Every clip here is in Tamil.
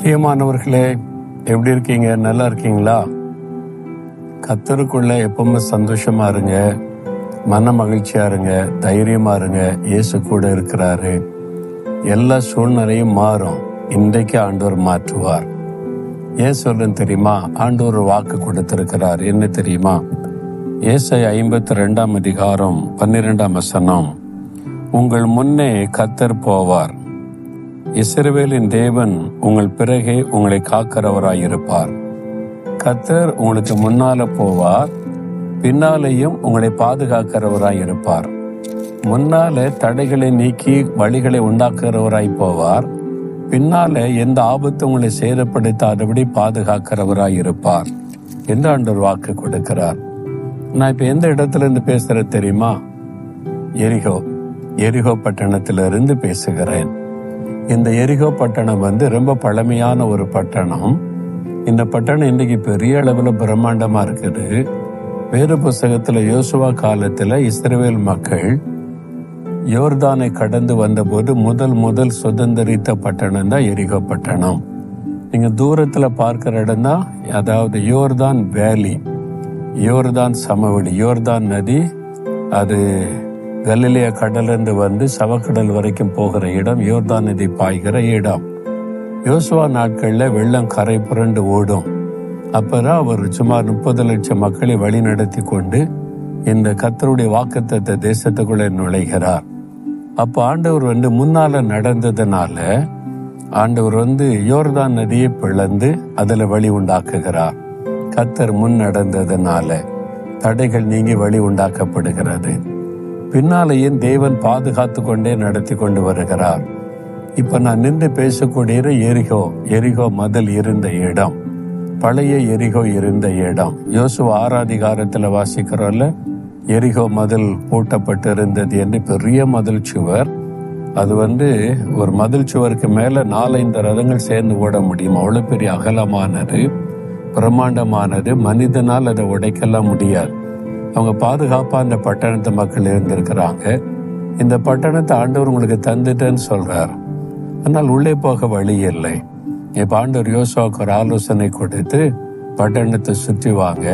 பிரியமானவர்களே எப்படி இருக்கீங்க நல்லா இருக்கீங்களா கத்தருக்குள்ள எப்பவுமே சந்தோஷமா இருங்க மன மகிழ்ச்சியா இருங்க தைரியமா இருங்க இயேசு கூட இருக்கிறாரு எல்லா சூழ்நிலையும் மாறும் இன்றைக்கு ஆண்டவர் மாற்றுவார் ஏன் சொல்றேன் தெரியுமா ஆண்டவர் ஒரு வாக்கு கொடுத்திருக்கிறார் என்ன தெரியுமா ஏசை ஐம்பத்தி ரெண்டாம் அதிகாரம் பன்னிரெண்டாம் வசனம் உங்கள் முன்னே கத்தர் போவார் இஸ்ரவேலின் தேவன் உங்கள் பிறகே உங்களை காக்கிறவராயிருப்பார் கத்தர் உங்களுக்கு முன்னால போவார் பின்னாலேயும் உங்களை பாதுகாக்கிறவராய் இருப்பார் முன்னால தடைகளை நீக்கி வழிகளை உண்டாக்குறவராய் போவார் பின்னால எந்த ஆபத்து உங்களை சேதப்படுத்தாதபடி பாதுகாக்கிறவராய் இருப்பார் என்று ஆண்டவர் வாக்கு கொடுக்கிறார் நான் இப்ப எந்த இடத்துல இருந்து பேசுறது தெரியுமா எரிகோ எரிகோ பட்டணத்திலிருந்து பேசுகிறேன் இந்த எரிகோ பட்டணம் வந்து ரொம்ப பழமையான ஒரு பட்டணம் இந்த பட்டணம் இன்னைக்கு பெரிய அளவுல பிரம்மாண்டமா இருக்குது வேத புஸ்தகத்துல யோசுவா காலத்துல இஸ்ரவேல் மக்கள் யோர்தானை கடந்து வந்தபோது முதல் முதல் சுதந்திரித்த பட்டணம் தான் எரிகோ பட்டணம் நீங்க தூரத்துல பார்க்கிற இடம் தான் அதாவது யோர்தான் வேலி யோர்தான் சமவெளி யோர்தான் நதி அது கலிலிய கடலிருந்து வந்து சவக்கடல் வரைக்கும் போகிற இடம் யோர்தான் நதி பாய்கிற இடம் யோசுவா நாட்கள்ல வெள்ளம் கரை புரண்டு ஓடும் அப்பதான் அவர் சுமார் முப்பது லட்சம் மக்களை வழி நடத்தி கொண்டு இந்த கத்தருடைய வாக்குத்தத்த தேசத்துக்குள்ளே நுழைகிறார் அப்ப ஆண்டவர் வந்து முன்னால நடந்ததுனால ஆண்டவர் வந்து யோர்தான் நதியை பிளந்து அதுல வழி உண்டாக்குகிறார் கத்தர் முன் நடந்ததுனால தடைகள் நீங்கி வழி உண்டாக்கப்படுகிறது பின்னாலேயும் தேவன் பாதுகாத்து கொண்டே நடத்தி கொண்டு வருகிறார் இப்ப நான் நின்று பேசக்கூடிய எரிகோ எரிகோ மதில் இருந்த இடம் பழைய எரிகோ இருந்த இடம் யோசுவ ஆராதிகாரத்துல வாசிக்கிறோம்ல எரிகோ மதில் பூட்டப்பட்டு இருந்தது என்று பெரிய மதில் சுவர் அது வந்து ஒரு மதில் சுவருக்கு மேல நாலஞ்சு ரதங்கள் சேர்ந்து ஓட முடியும் அவ்வளவு பெரிய அகலமானது பிரம்மாண்டமானது மனிதனால் அதை உடைக்கலாம் முடியாது அவங்க பாதுகாப்பா அந்த பட்டணத்து மக்கள் இருந்திருக்கிறாங்க இந்த பட்டணத்தை ஆண்டவர் உங்களுக்கு தந்துட்டேன்னு சொல்றார் ஆனால் உள்ளே போக வழி இல்லை இப்ப ஆண்டவர் யோசுவாவுக்கு ஒரு ஆலோசனை கொடுத்து பட்டணத்தை சுற்றி வாங்க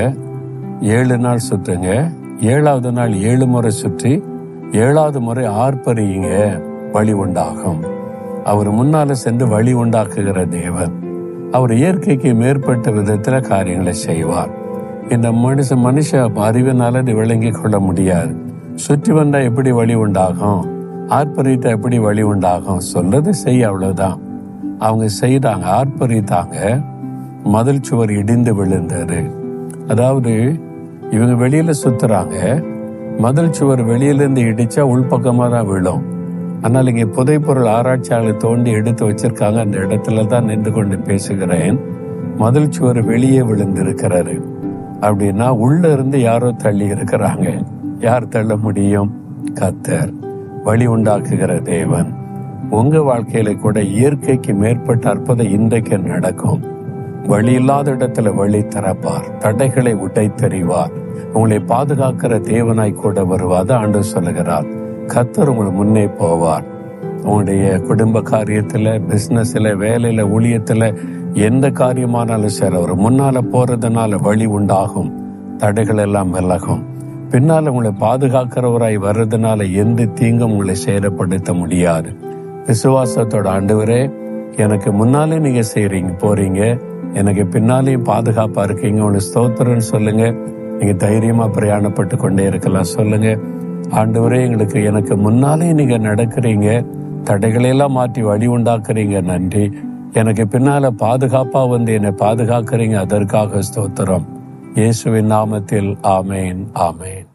ஏழு நாள் சுற்றுங்க ஏழாவது நாள் ஏழு முறை சுற்றி ஏழாவது முறை ஆர்ப்பரியுங்க வழி உண்டாகும் அவர் முன்னால சென்று வழி உண்டாக்குகிற தேவன் அவர் இயற்கைக்கு மேற்பட்ட விதத்துல காரியங்களை செய்வார் இந்த மனுஷ மனுஷ அறிவினால இது விளங்கி கொள்ள முடியாது சுற்றி வந்தா எப்படி வழி உண்டாகும் ஆர்ப்பரித்தா எப்படி வழி உண்டாகும் சொல்லது செய்ய அவ்வளவுதான் அவங்க செய்தாங்க ஆர்ப்பரித்தாங்க மதில் சுவர் இடிந்து விழுந்தாரு அதாவது இவங்க வெளியில சுத்துறாங்க மதில் சுவர் வெளியில இருந்து இடிச்சா உள்பக்கமா தான் விழும் ஆனால் இங்கே புதைப்பொருள் ஆராய்ச்சியாளர் தோண்டி எடுத்து வச்சிருக்காங்க அந்த இடத்துல தான் நின்று கொண்டு பேசுகிறேன் மதில் சுவர் வெளியே விழுந்திருக்கிறாரு அப்படின்னா உள்ள இருந்து யாரோ தள்ளி இருக்கிறாங்க யார் தள்ள முடியும் கத்தர் வழி உண்டாக்குகிற தேவன் உங்க வாழ்க்கையில கூட இயற்கைக்கு மேற்பட்ட அற்புதம் இன்றைக்கு நடக்கும் வழி இல்லாத இடத்துல வழி திறப்பார் தடைகளை உடைத்தறிவார் உங்களை பாதுகாக்கிற தேவனாய் கூட வருவாத ஆண்டு சொல்லுகிறார் கத்தர் உங்களை முன்னே போவார் உங்களுடைய குடும்ப காரியத்துல பிசினஸ்ல வேலையில ஊழியத்துல எந்த காரியமானாலும் சரி அவர் முன்னால போறதுனால வழி உண்டாகும் தடைகள் எல்லாம் விலகும் பின்னால உங்களை பாதுகாக்கிறவராய் வர்றதுனால எந்த தீங்கும் உங்களை சேதப்படுத்த முடியாது விசுவாசத்தோட ஆண்டவரே எனக்கு முன்னாலே நீங்க செய்றீங்க போறீங்க எனக்கு பின்னாலேயும் பாதுகாப்பா இருக்கீங்க உங்க ஸ்தோத்திரம்னு சொல்லுங்க நீங்க தைரியமா பிரயாணப்பட்டு கொண்டே இருக்கலாம் சொல்லுங்க ஆண்டவரே எங்களுக்கு எனக்கு முன்னாலே நீங்க நடக்கிறீங்க தடைகளையெல்லாம் மாற்றி வழி உண்டாக்குறீங்க நன்றி எனக்கு பின்னால பாதுகாப்பா வந்து என்னை பாதுகாக்கிறீங்க அதற்காக ஸ்தோத்திரம் இயேசுவின் நாமத்தில் ஆமேன் ஆமேன்